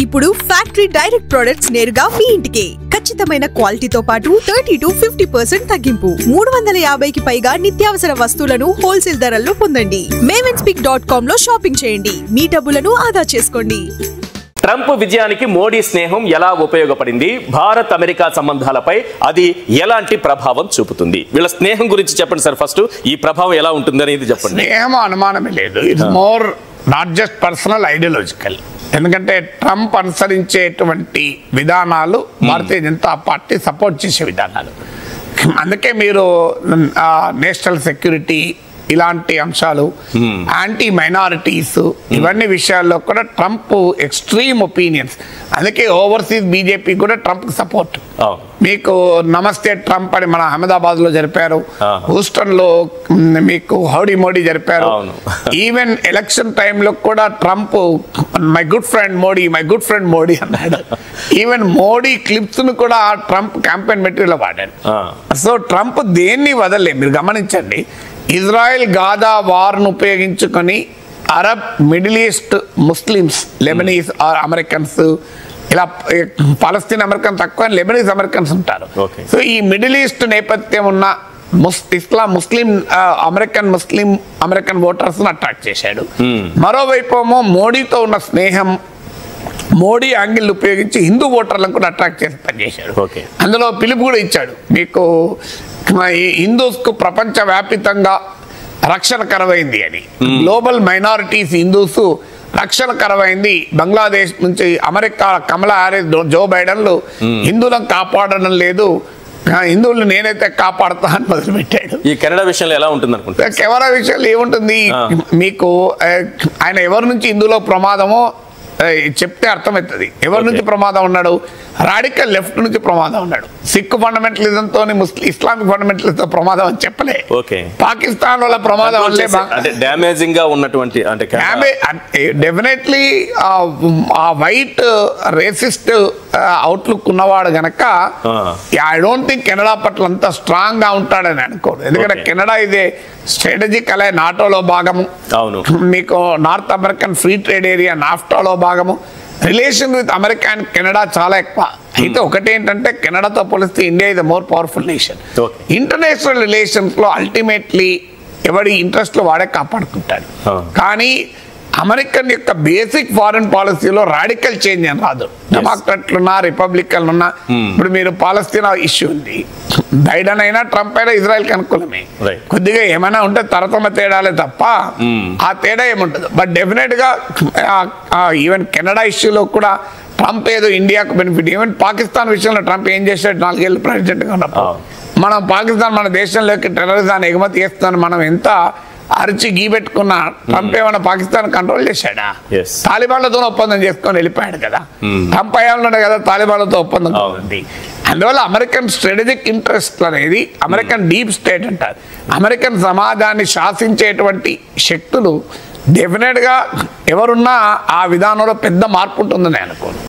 ఇప్పుడు factory direct products నేరుగా మీ ఇంటికే ఖచ్చితమైన క్వాలిటీతో పాటు థర్టీ టు ఫిఫ్టీ పర్సెంట్ తగ్గింపు మూడు వందల యాభైకి పైగా నిత్యావసర వస్తువులను హోల్సేల్ ధరల్లో పొందండి మేవెన్స్పిక్ డాట్ కామ్ లో షాపింగ్ చేయండి మీ డబ్బులను ఆదా చేసుకోండి ట్రంప్ విజయానికి మోడీ స్నేహం ఎలా ఉపయోగపడింది భారత్ అమెరికా సంబంధాలపై అది ఎలాంటి ప్రభావం చూపుతుంది వీళ్ళ స్నేహం గురించి చెప్పండి సార్ ఫస్ట్ ఈ ప్రభావం ఎలా ఉంటుంది అనేది చెప్పండి స్నేహం అనుమానమే లేదు it's more not just personal ideological ఎందుకంటే ట్రంప్ అనుసరించేటువంటి విధానాలు భారతీయ జనతా పార్టీ సపోర్ట్ చేసే విధానాలు అందుకే మీరు నేషనల్ సెక్యూరిటీ ఇలాంటి అంశాలు యాంటీ మైనారిటీస్ ఇవన్నీ విషయాల్లో కూడా ట్రంప్ ఎక్స్ట్రీమ్ ఒపీనియన్స్ అందుకే ఓవర్సీస్ బీజేపీ కూడా ట్రంప్ సపోర్ట్ అవును. మీకు నమస్తే ట్రంప్ అని మన అహ్మదాబాద్ లో జరిపారు ఆ. హూస్టన్ లో మ్, మీకు హౌడీ మోడీ జరిపారు అవును. ఈవెన్ ఎలక్షన్ టైంలో కూడా Trump my good friend Modi my good friend Modi అన్నాడు ఈవెన్ మోడీ క్లిప్స్ ను కూడా ట్రంప్ క్యాంపెయిన్ మెటీరియల్ వాడాడు ఆ. సో ట్రంప్ దేన్ని వదలలే మీరు గమనించండి ఇజ్రాయెల్ గాదా వార్ను ఉపయోగించుకొని Arab middle east Muslims Lebanese or Americans ఇలా పాలస్తీన్ అమెరికన్ తక్కువ లెబనీస్ అమెరికన్స్ ఉంటారు Okay. సో ఈ మిడిల్ ఈస్ట్ నేపథ్యం ఉన్న ముస్ ఇస్లాం ముస్లిం ఆ, American Muslim American voters attract చేశాడు మరోవైపు ఏమో మోడీతో ఉన్న స్నేహం మోడీ యాంగిల్ ఉపయోగించి హిందూ ఓటర్లను కూడా అట్రాక్ట్ చేసి పనిచేశాడు Okay. అందులో పిలుపు కూడా ఇచ్చాడు మీకు ఈ హిందూస్కు ప్రపంచ వ్యాపితంగా రక్షణ కరవైంది అని గ్లోబల్ మైనారిటీస్ హిందూస్ రక్షణ కరవైంది బంగ్లాదేశ్ నుంచి అమెరికా కమలా హ్యారిస్ జో బైడన్లు హిందువులను కాపాడడం లేదు ఆ, హిందువులను నేనైతే కాపాడుతా అని మొదలుపెట్టాడు ఈ కెనడా విషయంలో ఎలా ఉంటుంది అనుకుంటారు కెమెరా విషయంలో ఏముంటుంది ఆ. మీకు ఆ, ఆయన ఎవరి నుంచి ఇందులో ప్రమాదమో ఆ, చెప్తే అర్థమవుతుంది ఎవరి నుంచి ప్రమాదం ఉన్నాడు రాడికల్ లెఫ్ట్ నుంచి ప్రమాదం ఉన్నాడు సిక్ ఫండమెంటలిజంతో ముస్లిం ఇస్లామిక్ ఫండమెంటలిజంతో ప్రమాదం అని చెప్పలే ఓకే పాకిస్తాన్ వాళ్ళ ప్రమాదం వల్లే బా- అంటే డ్యామేజింగ్ గా ఉన్నటువంటి అంటే కెనడా- డెఫినెట్లీ ఆ వైట్ రేసిస్ట్ అవుట్లుక్ ఉన్నవాడు గనక ఆ. ఐ డోంట్ థింక్ కెనడా పట్ల అంత స్ట్రాంగ్ గా ఉంటాడని అనుకోడు ఎందుకంటే Okay. కెనడా ఇదే స్ట్రాటజిక్ అలే నాటోలో భాగము అవును మీకు North American free trade area నాఫ్టాలో భాగము relation with America and Canada చాలా ఎక్కువ అయితే ఒకటి ఏంటంటే కెనడాతో పోలిస్తే ఇండియా ఇది more powerful nation Okay. International relations లో అల్టిమేట్లీ ఎవడి ఇంట్రెస్ట్ లో వాడే కాపాడుకుంటాడు Ah. కానీ అమెరికన్ యొక్క బేసిక్ ఫారెన్ పాలసీలో రాడికల్ చేంజ్ అని రాదు డెమోక్రట్లున్నా రిపబ్లికన్ ఉన్నా ఇప్పుడు మీరు పాలస్తీనా ఇష్యూ ఉంది బైడెన్ అయినా ట్రంప్ అయినా ఇజ్రాయెల్ అనుకూలమే Right. కొద్దిగా ఏమైనా ఉంటే తరతమ తేడాలే తప్ప ఆ తేడా ఏముంటుంది బట్ డెఫినెట్ గా ఈవెన్ కెనడా ఇష్యూలో కూడా ట్రంప్ ఏదో ఇండియాకు బెనిఫిట్ ఈవెన్ పాకిస్తాన్ విషయంలో ట్రంప్ ఏం చేశాడు నాలుగేళ్ళు ప్రెసిడెంట్ గా ఉన్నప్పుడు అవును. మనం పాకిస్తాన్ మన దేశంలోకి టెర్రరిజాన్ని ఎగుమతి చేస్తాను మనం ఎంత అరిచి గీబెట్టుకున్న ట్రంప్ ఏమైనా పాకిస్తాన్ కంట్రోల్ చేశాడా Yes. తాలిబాన్లతో ఒప్పందం చేసుకొని వెళ్ళిపోయాడు కదా ట్రంప్ హయాంలోనే కదా తాలిబాన్లతో ఒప్పందం అవును. ఉంది అందువల్ల అమెరికన్ స్ట్రాటజిక్ ఇంట్రెస్ట్ అనేది అమెరికన్ డీప్ స్టేట్ అంటారు అమెరికన్ సమాజాన్ని శాసించేటువంటి శక్తులు డెఫినెట్ గా ఎవరున్నా ఆ విధానంలో పెద్ద మార్పు ఉంటుందని అనుకోను